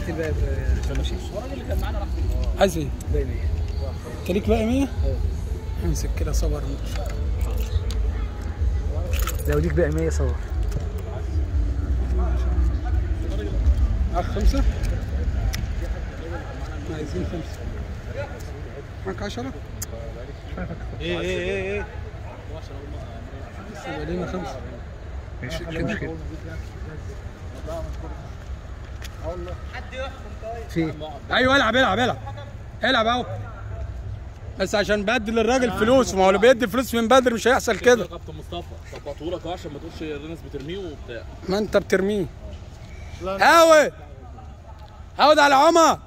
هات الباقي ماشي الراجل اللي كان معانا راح فين؟ عايز ايه؟ باقي 100 انت ليك باقي 100 امسك كده صور لو ليك باقي 100 صور معاك خمسة عايزين خمسة معاك عشرة ايه ايه ايه ايه بس يبقى لينا خمسة ماشي كده كده في ايوه العب العب العب العب اهو بس عشان بدل الراجل فلوس ما هو اللي بيدي فلوس من بدري مش هيحصل كده يا كابتن مصطفى ظبطه لك اهو عشان ما تقولش الناس بترميه وبتاع ما انت بترميه هاوي هاود على عمر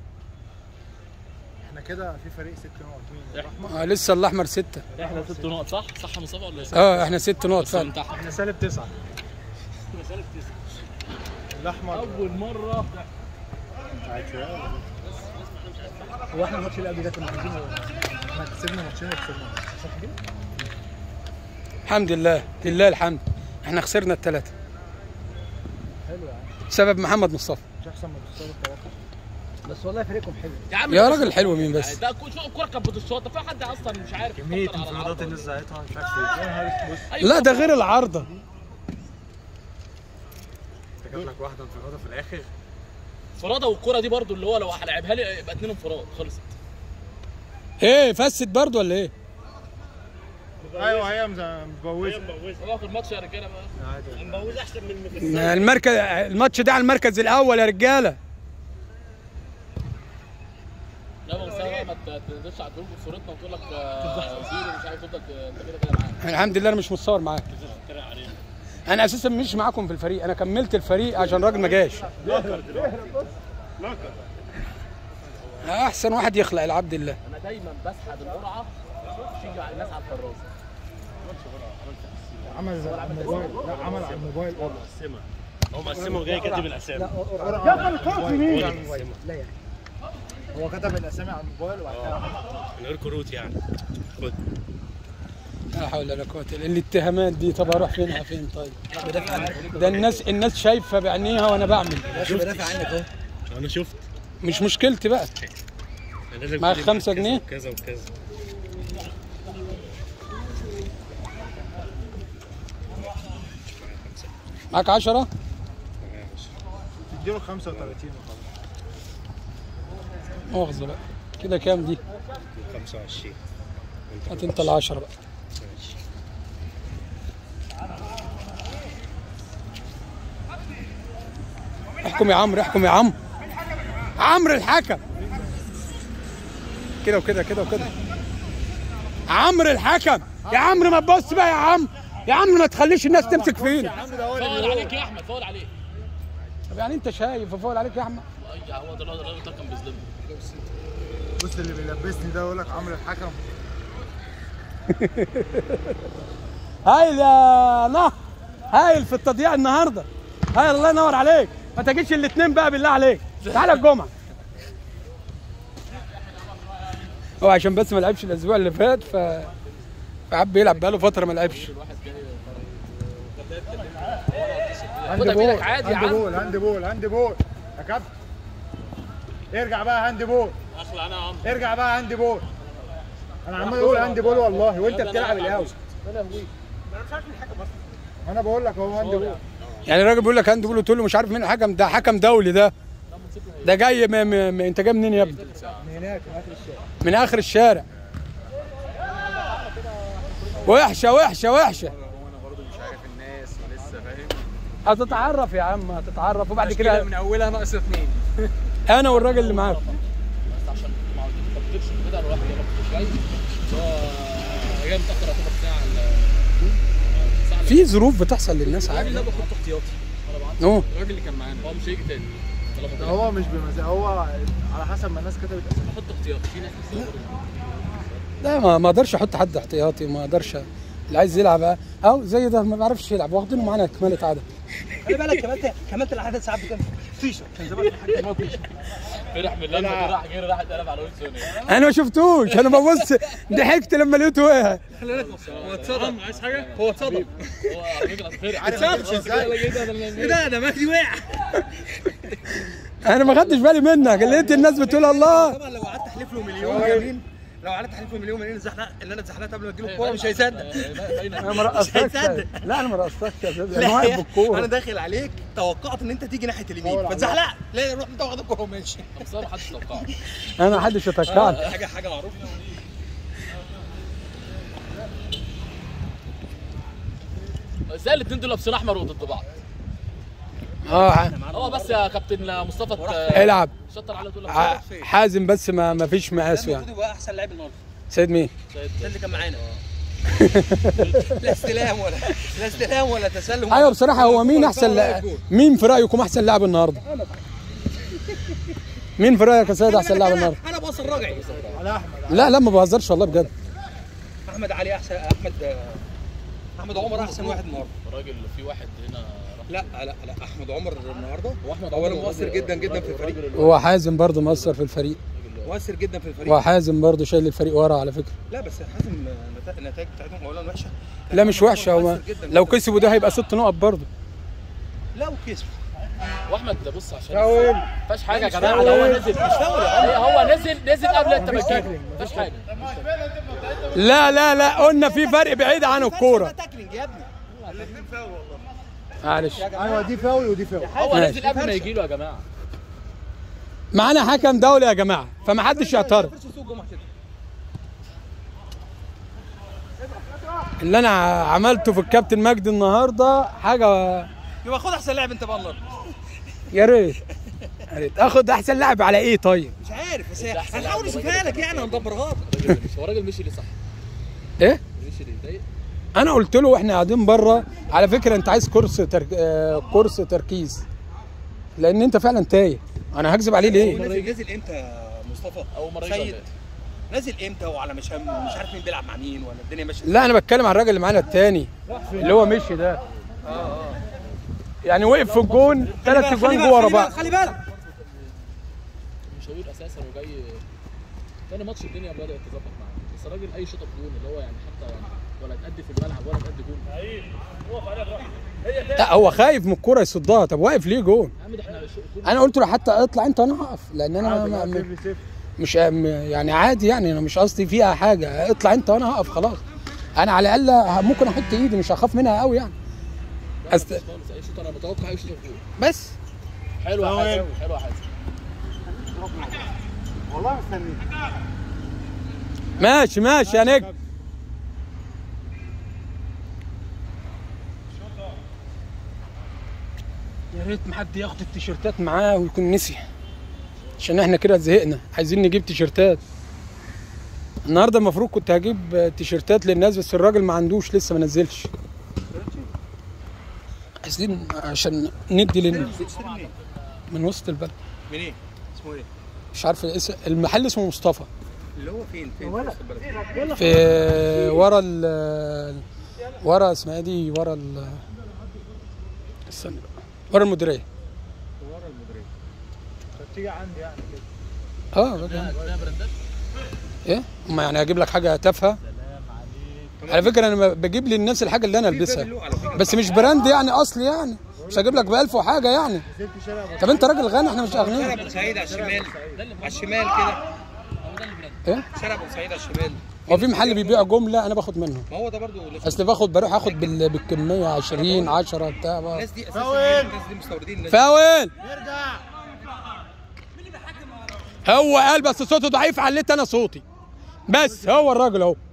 احنا كده في فريق ست نقط مين؟ آه لسه الاحمر ستة احنا ست نقط صح؟ صح يا مصطفى ولا ايه؟ اه احنا ست نقط بس فعلا من تحت احنا سالب تسعة الاحمر اول مره هو احنا الماتش اللي قبل ده كنا عايزين احنا كسبنا ماتشين وكسبنا صح كده؟ الحمد لله لله الحمد احنا خسرنا الثلاثة حلو يا عم بسبب محمد مصطفى مش احسن من الصالة الثلاثة بس والله فريقكم حلو يا عم يا ده راجل شوط. حلو مين بس ده كل شوط الكوره كانت بتشوط في حد اصلا مش عارف كمية يفكر على انفرادات العرض الناس ولا زعتها مش عارف ايه يا نهار اسود. أيوة لا ده طبعاً. غير العارضة انت جات لك واحدة انفرادة في الاخر انفراده والكوره دي برضو اللي هو لو هلعبها لي يبقى اتنين انفراد خلصت ايه فست برضو ولا ايه؟ ايوه هي مز- مبوزة هو في الماتش يا رجاله بقى عادي المركز الماتش ده على المركز الاول يا رجاله لا ما مصطفى ما ت- تنزلش على الجروب بصورتنا وتقول لك آه، زيرو مش عارف تفضل ت- انت كده كده معاك الحمد لله انا مش متصور معاك انا اساسا مش معاكم في الفريق انا كملت الفريق عشان الراجل ما جاش احسن واحد يخلق العبد الله انا دايما بسحب القرعه تشجع الناس على الفراشه عمل على الموبايل لا عمل على الموبايل اه هو مقسمه وجاي كاتب الاسامي لا يعني هو كتب الاسامي على الموبايل وبعد كده عمل. من غير كروت يعني خد لا حول ولا قوه الا الاتهامات دي طب اروح فين على فين طيب ده الناس الناس شايفه بعينيها وانا بعمل ماشي بدافع عنك اهو انا شفت مش مشكلتي بقى أنا لازم معاك كل خمسة كذا جنيه؟ وكذا وكذا معاك 10 اديله 35 وخلاص مؤاخذه بقى كده كام دي 25 هات انت ال 10 بقى ماشي احكم يا عمرو احكم يا عمرو عمرو الحكم كده وكده كده وكده عمرو الحكم يا عمرو ما تبص بقى يا عم يا عم ما تخليش الناس تمسك فينا فاول عليك يا احمد فاول عليك طب يعني انت شايف فاول عليك يا احمد أي هو ده الراجل ده كان بيظلمني بص اللي بيلبسني ده يقول لك عمرو الحكم هايل يا نه هايل في التضييع النهارده هايل الله ينور عليك ما تجيش الاثنين بقى بالله عليك تعالى الجمعه هو عشان بس ما لعبش الاسبوع اللي فات ف فحب يلعب بقاله فتره ما لعبش هاند خدها بول بإيدك عادي يا هاند عم. بول هاند بول هاند بول يا كابتن ارجع بقى هاند بول اخلع انا يا عم ارجع بقى هاند بول انا عمال اقول هاند بول والله وانت بتلعب القهوه انا بقول لك اهو هاند بول يعني الراجل بيقول لك هاند بول تقول له مش عارف مين الحكم ده حكم دولي ده ده جاي م... م... م... انت جاي منين يا ابني؟ من هناك من اخر الشارع من اخر الشارع وحشه وحشه وحشه هتتعرف يا عم هتتعرف وبعد كده من اولها ناقص اثنين انا والراجل اللي معاك بس عشان ما تكتبش كده الواحد يا رب شويه هو جاي متاخر يعتبر ساعه ال- ساعه في ظروف بتحصل للناس عادي الراجل ده بحط احتياطي اهو الراجل اللي كان معانا هو مش هيجي تاني طالما ده طلع. هو مش بمزاج هو على حسب ما الناس كتبت اسامي بحط احتياطي في ناس بتسافر. لا ما ما اقدرش احط حد احتياطي ما اقدرش اللي عايز يلعب او زي ده ما بيعرفش يلعب واخدينه معانا كمالة عدد خلي بالك كمان كمان العدد ساعات بكام فيشه كان زمان الحاج ما فيشه فرح من لما جه راح جري راح اتقلب على ويلسون انا ما شفتوش انا ببص ضحكت لما لقيته وقع خلي بالك هو اتصدم عايز حاجه هو اتصدم هو على فكره فرح عارف هتمشي ازاي ايه ده ده مجدي وقع انا ما خدتش بالي منك لقيت الناس بتقول الله طبعا لو قعدت احلف له مليون يمين لو قعدت احلف له مليون يمين زحلق ان انا اتزحلقت قبل ما تجيب الكوره مش هيصدق انا ما رقصتكش هيصدق. لا انا ما رقصتكش يا استاذ لا انا واقف يا- انا بالكوره داخل عليك توقعت ان انت تيجي ناحيه اليمين فاتزحلقت لا روح انت واخد الكوره وماشي بصراحه محدش توقعها انا ما حدش يتوقعني حاجه حاجه معروفه ازاي الاثنين دول لابسين احمر وضد بعض اه هو بس يا كابتن مصطفى ت- العب شطر على طول ع- حازم بس ما ما فيش مقاسه المفروض يعني يبقى احسن لاعب النهارده سيد مين ده اللي كان معانا لا استلام ولا لا استلام ولا تسلم ايوه بصراحه هو مين ولا احسن ولا لاعب جول. مين في رايكم احسن لاعب النهارده مين في رايك يا سيد احسن لاعب النهارده انا باص الراجعي لا لا ما بهزرش والله بجد احمد علي احسن احمد احمد عمر احسن واحد النهارده الراجل في واحد هنا راح لا لا لا احمد عمر النهارده هو احمد اولا عمر مؤثر الراجل- جدا جدا في الفريق الراجل هو حازم برضه مؤثر في الفريق مؤثر جدا في الفريق وحازم برضه شايل الفريق ورا على فكره لا بس حازم نتا- النتائج بتاعتهم اولا وحشه لا مش وحشه هو مؤثر جداً لو جداً. كسبوا ده هيبقى ست نقط برضه لا وكسب واحمد ده بص عشان ما فيهاش حاجه يا جماعه ده هو نزل مش فاول هو نزل نزل قبل انت ما تجيب ما فيهاش حاجه لا لا لا قلنا في فرق بعيد عن الكوره تاكلينج يا ابني معلش ايوه دي فاول ودي فاول هو ماشي. نزل قبل ما يجي له يا جماعه معانا حكم دولي يا جماعه فما حدش يعترض فرش السوق جمعه كده اللي انا عملته في الكابتن مجدي النهارده حاجه يبقى خد احسن لاعب انت بقى النهارده يا ريت يا ريت اخد احسن لاعب على ايه طيب مش عارف بس أحسن هنحاول لاعب نشوفها لك يعني هندبرها لك الراجل مش هو راجل مشي ليه صح ايه مشي ليه ضايق انا قلت له واحنا قاعدين بره على فكره انت عايز كورس ترك... آه، كورس تركيز لان انت فعلا تايه انا هكذب عليه هو ليه نازل نازل امتى يا مصطفى اول مره يجي سيد ولا إيه؟ نازل امتى وعلى مش مش عارف مين بيلعب مع مين ولا الدنيا ماشيه لا انا بتكلم عن الراجل اللي معانا التاني اللي هو مشي ده يعني وقف في الجون ثلاث خلي اجوان بالك، جوه ورا خلي بعض بالك، خلي بالك مشاوير اساسا وجاي تاني ماتش الدنيا بدات تظبط معاه بس الراجل اي شوطه بجون اللي هو يعني حتى يعني ولا تأدي في الملعب ولا تأدي جون لا هو خايف من الكوره يصدها طب واقف ليه جون يا عم ده احنا شو- كل انا قلت له حتى اطلع انت وانا هقف لان انا ما- ما- مش م- يعني عادي يعني انا مش قصدي فيها حاجه اطلع انت وانا هقف خلاص انا على الاقل ممكن احط ايدي مش هخاف منها قوي يعني أست... خالص اي شوطه انا متوقع اي شوطه بجون بس حلو يا حازم حلو يا حازم والله مستنيك ماشي ماشي يا نجم يا ريت ما حد ياخد التيشيرتات معاه ويكون نسي عشان احنا كده زهقنا عايزين نجيب تيشيرتات النهارده المفروض كنت هجيب تيشيرتات للناس بس الراجل ما عندوش لسه ما نزلش عايزين عشان ندي لل... من وسط البلد منين اسمه ايه مش عارف اسم المحل اسمه مصطفى اللي هو فين فين في وسط البلد في ورا ال ورا اسمها إيه دي ورا ال استنى بقى. ورا المديريه ورا المديريه تيجي عندي يعني كده اه بقى. ده براندات ايه اما يعني اجيب لك حاجه تافهه على فكره انا بجيب للناس الحاجه اللي انا في باب البسها اللوق على فكره بس مش براند يعني اصلي يعني مش هجيب لك ب 1000 وحاجه يعني نزلت شارع طب انت راجل غني احنا مش شارع اغنياء بورسعيد على الشمال على الشمال كده هو ده البراند ايه شارع بورسعيد على الشمال هو في محل بيبيع جمله انا باخد منه ما هو ده برضو اللي- اصل باخد بروح اخد بال- بالكميه 20 10 بتاع بقى. الناس دي اساسا الناس دي مستوردين الناس فاول ارجع هو قال بس صوته ضعيف عليت انا صوتي بس هو الراجل اهو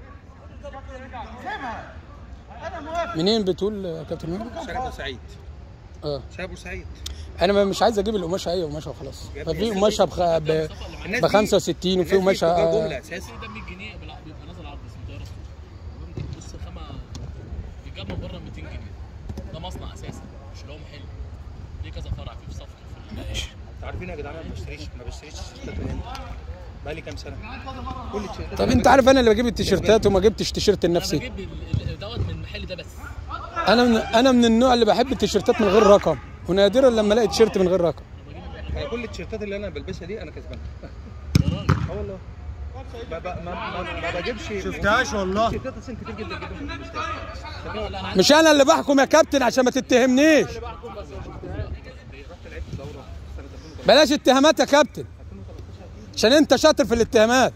منين بتقول يا كابتن مهدي؟ شارع بورسعيد اه شارع بورسعيد انا ما- مش عايز اجيب القماشه اي قماشه وخلاص ففي قماشه بخ... ب... الناس ب دي- 65 وفي الناس دي قماشه بتجار آه، جمله اساسا ده 100 جنيه بلا- بيبقى نازل عرض اسمه طياره سوق بص خامه بيتجاب من بره 200 جنيه ده مصنع اساسا مش اللي هو محل ليه كذا فرع فيه في صفقه في ماشي انتوا عارفين يا جدعان انا ما بشتريش ما بشتريش تيشيرتات من هنا بقالي كام سنه كل التيشيرتات طب انت عارف انا اللي بجيب التيشيرتات وما جبتش تيشيرت انا لنفسي بجيب ال- ال- دوت من المحل ده بس انا من انا من النوع اللي بحب التيشيرتات من غير رقم ونادرا لما الاقي تيشيرت من غير رقم انا كل التيشيرتات اللي انا بلبسها دي انا كسبانها اه والله ما ب- ما ما, ما بجيبش شفتهاش والله تيشيرتات اصلا كتير جدا جدا ما بلبسهاش مش انا اللي بحكم يا كابتن عشان ما تتهمنيش رحت لعبت دوره سنه بلاش اتهامات يا كابتن عشان انت شاطر في الاتهامات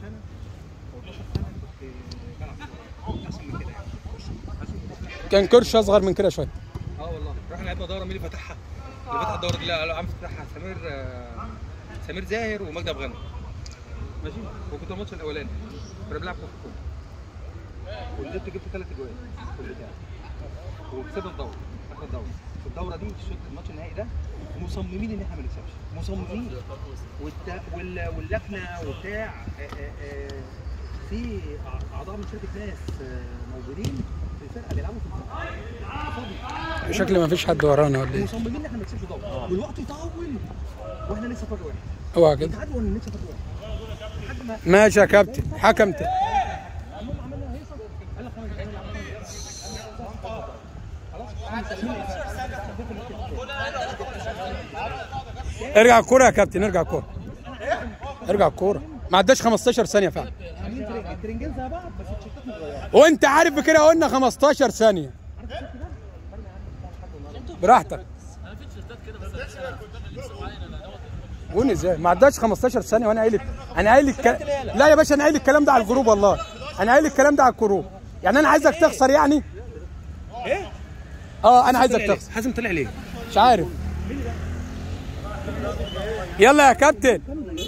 كان كرش اصغر من كده شويه اه والله رحنا لعبنا دوره مين اللي فتحها؟ اللي فتح الدوره دي لا عم فتحها سمير آه، سمير زاهر ومجدي ابو غنم ماشي وكنت الماتش الاولاني كنا بنلعب كوره كوره ونزلت جبت ثلاث اجوال في البتاع وكسبنا الدوره اخر الدوره في الدوره دي الشوط الماتش النهائي ده مصممين ان احنا ما نكسبش مصممين والت... وال... واللجنه وبتاع آه، آه، آه، في أع- اعضاء من شركه ناس آه، موجودين في الفرقه بيلعبوا في الفرقه شكل ما فيش حد ورانا ولا ايه مصممين ان احنا ما نكسبش دوره والوقت يطول واحنا لسه فرق واحد اوعى كده تعادلوا ولا لسه فرق واحد لحد ما ماشي يا كابتن حكمت المهم عملنا هيصه قال لك ارجع الكوره يا كابتن ارجع الكوره ارجع الكوره ما عداش 15 ثانيه فعلا عاملين ترنج الترنجين زي بعض بس التيشيرتات متغيره وانت عارف بكده قلنا 15 ثانيه براحتك انا في تيشيرتات كده بس أنا لسه لسه معايا انا دوت قول ازاي ما عداش 15 ثانيه وانا قايل انا قايل الك... لا يا باشا انا قايل الكلام ده على الجروب والله انا قايل الكلام ده على الجروب يعني انا عايزك تخسر يعني ايه؟ اه انا عايزك تخسر حازم طلع ليه؟ مش عارف يلا يا كابتن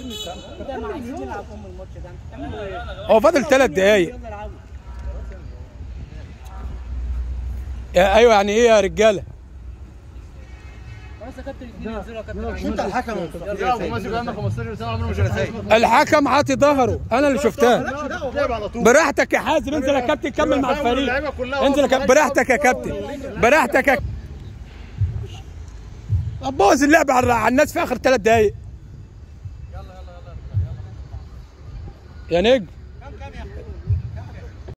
هو فاضل ثلاث دقايق يا ايوه يعني ايه يا رجاله انت الحكم يا ابو ماسك بقالنا 15 سنه عمره ما شفنا الحكم عاطي ظهره انا اللي شفتها لعب على طول براحتك يا حازم انزل يا كابتن كمل مع الفريق اللعيبه كلها انزل يا كابتن براحتك يا كابتن براحتك يا بوظ اللعب على على الناس في اخر ثلاث دقايق يا نجم